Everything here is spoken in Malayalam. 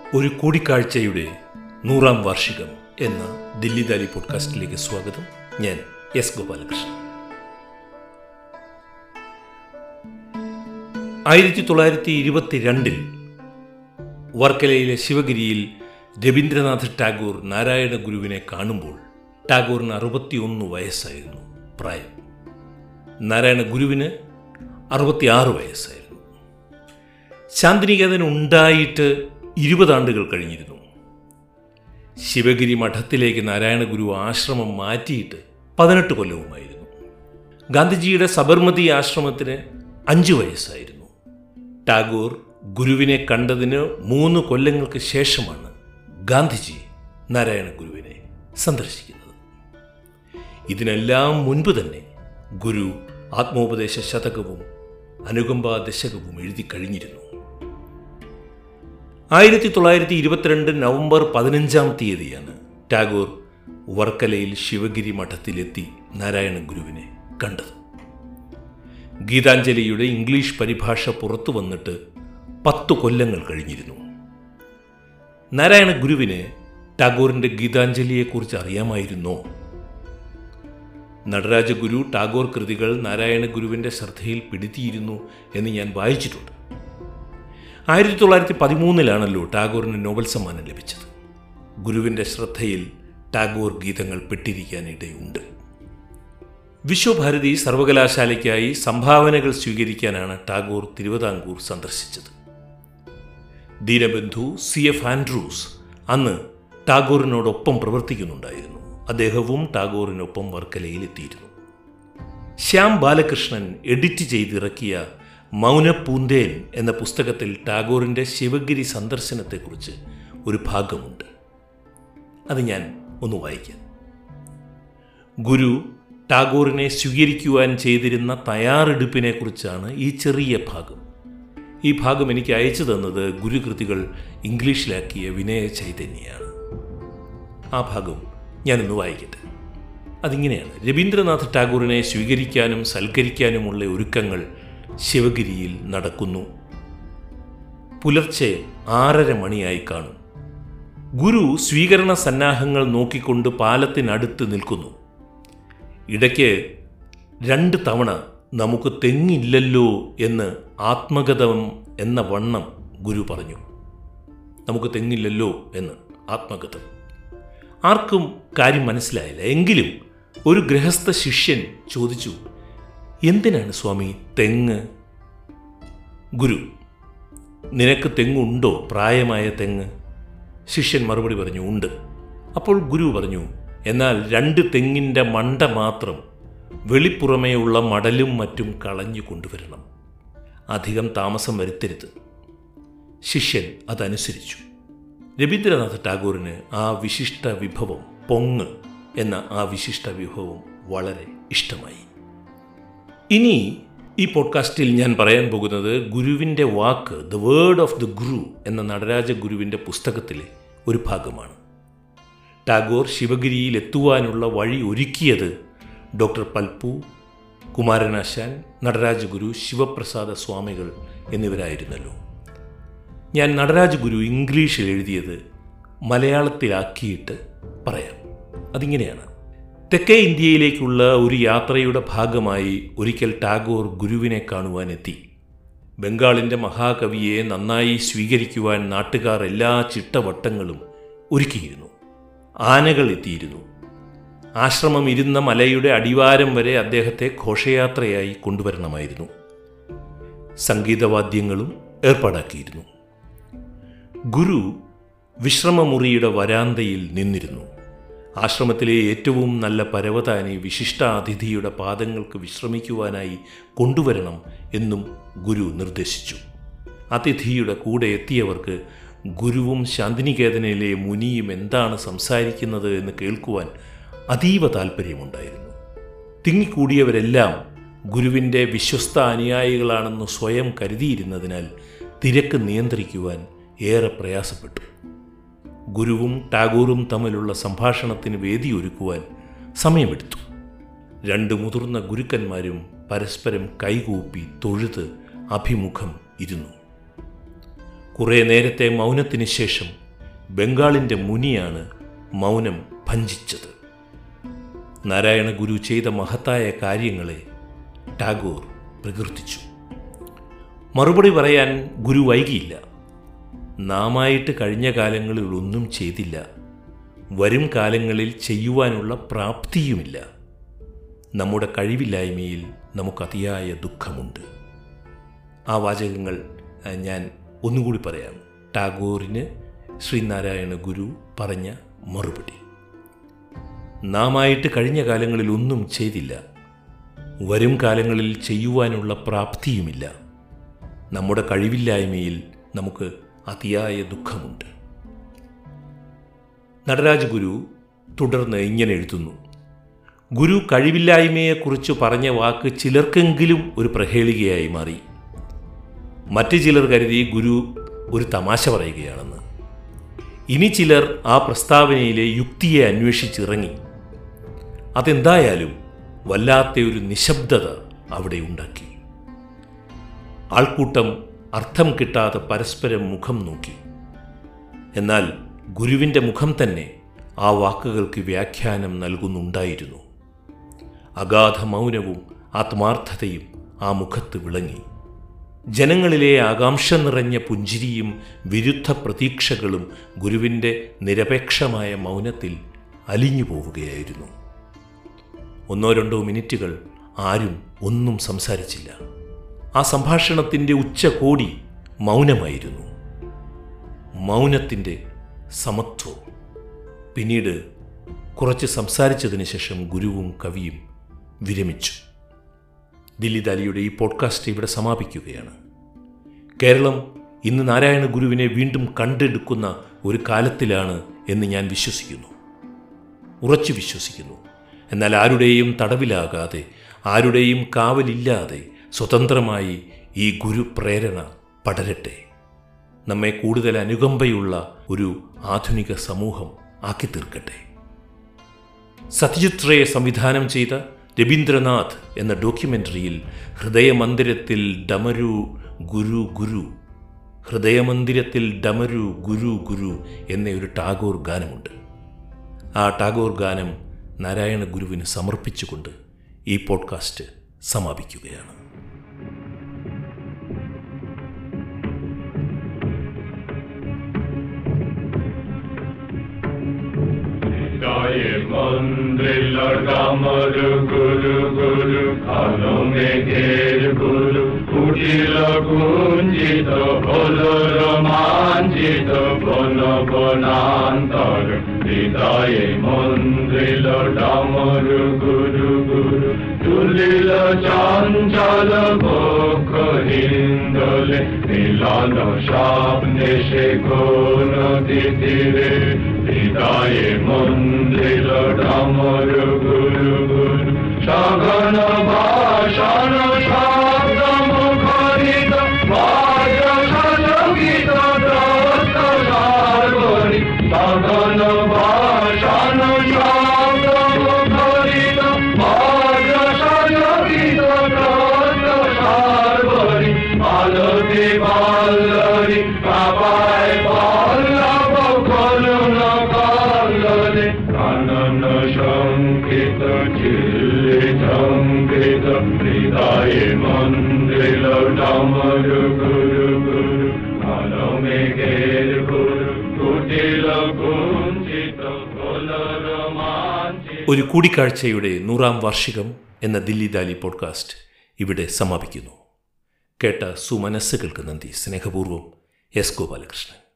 ഒരു കൂടിക്കാഴ്ചയുടെ നൂറാം വാർഷികം എന്ന ദില്ലി ദാലി പോഡ്കാസ്റ്റിലേക്ക് സ്വാഗതം ഞാൻ എസ് ഗോപാലകൃഷ്ണൻ ആയിരത്തി തൊള്ളായിരത്തി ഇരുപത്തിരണ്ടിൽ വർക്കലയിലെ ശിവഗിരിയിൽ രവീന്ദ്രനാഥ് ടാഗോർ നാരായണ ഗുരുവിനെ കാണുമ്പോൾ ടാഗോറിന് അറുപത്തിയൊന്ന് വയസ്സായിരുന്നു പ്രായം നാരായണ ഗുരുവിന് അറുപത്തിയാറ് വയസ്സായിരുന്നു ശാന്തിനികേതൻ ഉണ്ടായിട്ട് ഇരുപതാണ്ടുകൾ കഴിഞ്ഞിരുന്നു ശിവഗിരി മഠത്തിലേക്ക് നാരായണ ഗുരു ആശ്രമം മാറ്റിയിട്ട് പതിനെട്ട് കൊല്ലവുമായിരുന്നു ഗാന്ധിജിയുടെ സബർമതി ആശ്രമത്തിന് അഞ്ചു വയസ്സായിരുന്നു ടാഗോർ ഗുരുവിനെ കണ്ടതിന് മൂന്ന് കൊല്ലങ്ങൾക്ക് ശേഷമാണ് ഗാന്ധിജി നാരായണ ഗുരുവിനെ സന്ദർശിക്കുന്നത് ഇതിനെല്ലാം മുൻപ് തന്നെ ഗുരു ആത്മോപദേശ ശതകവും അനുകമ്പാ ദശകവും എഴുതി കഴിഞ്ഞിരുന്നു ആയിരത്തി തൊള്ളായിരത്തി ഇരുപത്തിരണ്ട് നവംബർ പതിനഞ്ചാം തീയതിയാണ് ടാഗോർ വർക്കലയിൽ ശിവഗിരി മഠത്തിലെത്തി നാരായണ ഗുരുവിനെ കണ്ടത് ഗീതാഞ്ജലിയുടെ ഇംഗ്ലീഷ് പരിഭാഷ പുറത്തു വന്നിട്ട് പത്തു കൊല്ലങ്ങൾ കഴിഞ്ഞിരുന്നു നാരായണ ഗുരുവിന് ടാഗോറിന്റെ ഗീതാഞ്ജലിയെക്കുറിച്ച് അറിയാമായിരുന്നോ നടരാജ ഗുരു ടാഗോർ കൃതികൾ നാരായണ ഗുരുവിന്റെ ശ്രദ്ധയിൽ പെടുത്തിയിരുന്നു എന്ന് ഞാൻ വായിച്ചിട്ടുണ്ട് ആയിരത്തി തൊള്ളായിരത്തി പതിമൂന്നിലാണല്ലോ ടാഗോറിന് നോബൽ സമ്മാനം ലഭിച്ചത് ഗുരുവിന്റെ ശ്രദ്ധയിൽ ടാഗോർ ഗീതങ്ങൾ പെട്ടിരിക്കാനിടയുണ്ട് വിശ്വഭാരതി സർവകലാശാലയ്ക്കായി സംഭാവനകൾ സ്വീകരിക്കാനാണ് ടാഗോർ തിരുവിതാംകൂർ സന്ദർശിച്ചത് ദീനബന്ധു സി എഫ് ആൻഡ്രൂസ് അന്ന് ടാഗോറിനോടൊപ്പം പ്രവർത്തിക്കുന്നുണ്ടായിരുന്നു അദ്ദേഹവും ടാഗോറിനൊപ്പം വർക്കലയിൽ എത്തിയിരുന്നു ശ്യാം ബാലകൃഷ്ണൻ എഡിറ്റ് ചെയ്തിറക്കിയ മൗനപൂന്തേൻ എന്ന പുസ്തകത്തിൽ ടാഗോറിൻ്റെ ശിവഗിരി സന്ദർശനത്തെക്കുറിച്ച് ഒരു ഭാഗമുണ്ട് അത് ഞാൻ ഒന്ന് വായിക്കാം ഗുരു ടാഗോറിനെ സ്വീകരിക്കുവാൻ ചെയ്തിരുന്ന തയ്യാറെടുപ്പിനെക്കുറിച്ചാണ് ഈ ചെറിയ ഭാഗം ഈ ഭാഗം എനിക്ക് അയച്ചു തന്നത് ഗുരുകൃതികൾ ഇംഗ്ലീഷിലാക്കിയ വിനയ ചൈതന്യാണ് ആ ഭാഗം ഞാനൊന്ന് വായിക്കട്ടെ അതിങ്ങനെയാണ് രവീന്ദ്രനാഥ് ടാഗോറിനെ സ്വീകരിക്കാനും സൽക്കരിക്കാനുമുള്ള ഒരുക്കങ്ങൾ ശിവഗിരിയിൽ നടക്കുന്നു പുലർച്ചെ ആറര മണിയായി കാണും ഗുരു സ്വീകരണ സന്നാഹങ്ങൾ നോക്കിക്കൊണ്ട് പാലത്തിനടുത്ത് നിൽക്കുന്നു ഇടയ്ക്ക് രണ്ട് തവണ നമുക്ക് തെങ്ങില്ലല്ലോ എന്ന് ആത്മഗതം എന്ന വണ്ണം ഗുരു പറഞ്ഞു നമുക്ക് തെങ്ങില്ലല്ലോ എന്ന് ആത്മഗതം ആർക്കും കാര്യം മനസ്സിലായില്ല എങ്കിലും ഒരു ഗൃഹസ്ഥ ശിഷ്യൻ ചോദിച്ചു എന്തിനാണ് സ്വാമി തെങ്ങ് ഗുരു നിനക്ക് തെങ്ങുണ്ടോ പ്രായമായ തെങ്ങ് ശിഷ്യൻ മറുപടി പറഞ്ഞു ഉണ്ട് അപ്പോൾ ഗുരു പറഞ്ഞു എന്നാൽ രണ്ട് തെങ്ങിൻ്റെ മണ്ട മാത്രം വെളിപ്പുറമേയുള്ള മടലും മറ്റും കളഞ്ഞു കൊണ്ടുവരണം അധികം താമസം വരുത്തരുത് ശിഷ്യൻ അതനുസരിച്ചു രവീന്ദ്രനാഥ ടാഗോറിന് ആ വിശിഷ്ട വിഭവം പൊങ്ങ് എന്ന ആ വിശിഷ്ട വിഭവം വളരെ ഇഷ്ടമായി ഇനി ഈ പോഡ്കാസ്റ്റിൽ ഞാൻ പറയാൻ പോകുന്നത് ഗുരുവിൻ്റെ വാക്ക് the word of the guru എന്ന നടരാജ ഗുരുവിൻ്റെ പുസ്തകത്തിലെ ഒരു ഭാഗമാണ് ടാഗോർ ശിവഗിരിയിൽ എത്തുവാനുള്ള വഴി ഒരുക്കിയത് ഡോക്ടർ പൽപ്പു കുമാരനാശാൻ നടരാജഗുരു ശിവപ്രസാദ സ്വാമികൾ എന്നിവരായിരുന്നല്ലോ ഞാൻ നടരാജഗുരു ഇംഗ്ലീഷിൽ എഴുതിയത് മലയാളത്തിലാക്കിയിട്ട് പറയാം അതിങ്ങനെയാണ് തെക്കേ ഇന്ത്യയിലേക്കുള്ള ഒരു യാത്രയുടെ ഭാഗമായി ഒരിക്കൽ ടാഗോർ ഗുരുവിനെ കാണുവാനെത്തി ബംഗാളിൻ്റെ മഹാകവിയെ നന്നായി സ്വീകരിക്കുവാൻ നാട്ടുകാർ എല്ലാ ചിട്ടവട്ടങ്ങളും ഒരുക്കിയിരുന്നു ആനകൾ എത്തിയിരുന്നു ആശ്രമം ഇരുന്ന മലയുടെ അടിവാരം വരെ അദ്ദേഹത്തെ ഘോഷയാത്രയായി കൊണ്ടുവരണമായിരുന്നു സംഗീതവാദ്യങ്ങളും ഏർപ്പാടാക്കിയിരുന്നു ഗുരു വിശ്രമമുറിയുടെ വരാന്തയിൽ നിന്നിരുന്നു ആശ്രമത്തിലെ ഏറ്റവും നല്ല പരവതാനി വിശിഷ്ട അതിഥിയുടെ പാദങ്ങൾക്ക് വിശ്രമിക്കുവാനായി കൊണ്ടുവരണം എന്നും ഗുരു നിർദ്ദേശിച്ചു അതിഥിയുടെ കൂടെ എത്തിയവർക്ക് ഗുരുവും ശാന്തിനികേതനയിലെ മുനിയും എന്താണ് സംസാരിക്കുന്നത് എന്ന് കേൾക്കുവാൻ അതീവ താല്പര്യമുണ്ടായിരുന്നു തിങ്ങിക്കൂടിയവരെല്ലാം ഗുരുവിൻ്റെ വിശ്വസ്ത അനുയായികളാണെന്ന് സ്വയം കരുതിയിരുന്നതിനാൽ തിരക്ക് നിയന്ത്രിക്കുവാൻ ഏറെ പ്രയാസപ്പെട്ടു ഗുരുവും ടാഗോറും തമ്മിലുള്ള സംഭാഷണത്തിന് വേദിയൊരുക്കുവാൻ സമയമെടുത്തു രണ്ട് മുതിർന്ന ഗുരുക്കന്മാരും പരസ്പരം കൈകൂപ്പി തൊഴുത് അഭിമുഖം ഇരുന്നു കുറേ നേരത്തെ മൗനത്തിന് ശേഷം ബംഗാളിൻ്റെ മുനിയാണ് മൗനം ഭഞ്ചിച്ചത് നാരായണ ഗുരു ചെയ്ത മഹത്തായ കാര്യങ്ങളെ ടാഗോർ പ്രകീർത്തിച്ചു മറുപടി പറയാൻ ഗുരു വൈകിയില്ല നാമായിട്ട് കഴിഞ്ഞ കാലങ്ങളിൽ ഒന്നും ചെയ്തില്ല വരും കാലങ്ങളിൽ ചെയ്യുവാനുള്ള പ്രാപ്തിയുമില്ല നമ്മുടെ കഴിവില്ലായ്മയിൽ നമുക്ക് അതിയായ ദുഃഖമുണ്ട് ആ വാചകങ്ങൾ അഹ്, ഞാൻ ഒന്നുകൂടി പറയാം ടാഗോറിന് ശ്രീനാരായണ ഗുരു പറഞ്ഞ മറുപടി നാമായിട്ട് കഴിഞ്ഞ കാലങ്ങളിൽ ഒന്നും ചെയ്തില്ല വരും കാലങ്ങളിൽ ചെയ്യുവാനുള്ള പ്രാപ്തിയുമില്ല നമ്മുടെ കഴിവില്ലായ്മയിൽ നമുക്ക് അതിയായ ദുഃഖമുണ്ട് നടരാജ ഗുരു തുടർന്ന് ഇങ്ങനെ എഴുതുന്നു ഗുരു കഴിവില്ലായ്മയെക്കുറിച്ച് പറഞ്ഞ വാക്ക് ചിലർക്കെങ്കിലും ഒരു പ്രഹേളികയായി മാറി മറ്റു ചിലർ കരുതി ഗുരു ഒരു തമാശ പറയുകയാണെന്ന് ഇനി ചിലർ ആ പ്രസ്താവനയിലെ യുക്തിയെ അന്വേഷിച്ചിറങ്ങി അതെന്തായാലും വല്ലാത്ത ഒരു നിശബ്ദത അവിടെ ഉണ്ടാക്കി ആൾക്കൂട്ടം അർത്ഥം കിട്ടാതെ പരസ്പരം മുഖം നോക്കി എന്നാൽ ഗുരുവിൻ്റെ മുഖം തന്നെ ആ വാക്കുകൾക്ക് വ്യാഖ്യാനം നൽകുന്നുണ്ടായിരുന്നു അഗാധ മൗനവും ആത്മാർത്ഥതയും ആ മുഖത്ത് വിളങ്ങി ജനങ്ങളിലെ ആകാംക്ഷ നിറഞ്ഞ പുഞ്ചിരിയും വിരുദ്ധ പ്രതീക്ഷകളും ഗുരുവിൻ്റെ നിരപേക്ഷമായ മൗനത്തിൽ അലിഞ്ഞു പോവുകയായിരുന്നു ഒന്നോ രണ്ടോ മിനിറ്റുകൾ ആരും ഒന്നും സംസാരിച്ചില്ല ആ സംഭാഷണത്തിൻ്റെ ഉച്ചകോടി മൗനമായിരുന്നു മൗനത്തിൻ്റെ സമത്വം പിന്നീട് കുറച്ച് സംസാരിച്ചതിന് ശേഷം ഗുരുവും കവിയും വിരമിച്ചു ദില്ലി ദാലിയുടെ ഈ പോഡ്കാസ്റ്റ് ഇവിടെ സമാപിക്കുകയാണ് കേരളം ഇന്ന് നാരായണ ഗുരുവിനെ വീണ്ടും കണ്ടെടുക്കുന്ന ഒരു കാലത്തിലാണ് എന്ന് ഞാൻ വിശ്വസിക്കുന്നു ഉറച്ചു വിശ്വസിക്കുന്നു എന്നാൽ ആരുടെയും തടവിലാകാതെ ആരുടെയും കാവലില്ലാതെ സ്വതന്ത്രമായി ഈ ഗുരു പ്രേരണ പടരട്ടെ നമ്മെ കൂടുതൽ അനുകമ്പയുള്ള ഒരു ആധുനിക സമൂഹം ആക്കി തീർക്കട്ടെ സത്യജിത് റേ സംവിധാനം ചെയ്ത രവീന്ദ്രനാഥ് എന്ന ഡോക്യുമെൻ്ററിയിൽ ഹൃദയമന്ദിരത്തിൽ ഡമരു ഗുരു ഗുരു ഹൃദയമന്ദിരത്തിൽ ഡമരു ഗുരു ഗുരു എന്ന ഒരു ടാഗോർ ഗാനമുണ്ട് ആ ടാഗോർ ഗാനം നാരായണ ഗുരുവിന് സമർപ്പിച്ചുകൊണ്ട് ഈ പോഡ്കാസ്റ്റ് സമാപിക്കുകയാണ് गाये मंदिर डामर गुरु गुरु কালো মেঘের গুরু কুটিল কুঞ্জিত হল রোমাঞ্চিত বন বনান্তর হৃদয়ে মন্দির ডামর গুরু গুরু তুলিল চঞ্চল বক্ষ হিন্দলে মিলন স্বপ্নে সে কোন তীরে হৃদয়ে মন্দির ডামর গুরু গুরু সঘন ভাষণ শব্দ মুখরিত বাজ সঙ্গীত দ্রষ্ট সার্বণী সঘন ভাষণ শব্দ মুখরিত বাজ সঙ্গীত দ্রষ্ট সার্বণী আলোতে বাল্লরি কাপায় পল্লব করুণ কল্লনে কানন সংকেত চিল্লে সংকেত হৃদয়ে মন্দির ডমর গুরু গুরু কালো মেঘের গুরু কুটিল কুঞ্চিত কোল রোমাঞ্চিত ഒരു കൂടിക്കാഴ്ചയുടെ നൂറാം വാർഷികം എന്ന ദില്ലി ദാലി പോഡ്കാസ്റ്റ് ഇവിടെ സമാപിക്കുന്നു കേട്ട സുമനസ്സുകൾക്ക് നന്ദി സ്നേഹപൂർവ്വം എസ് ഗോപാലകൃഷ്ണൻ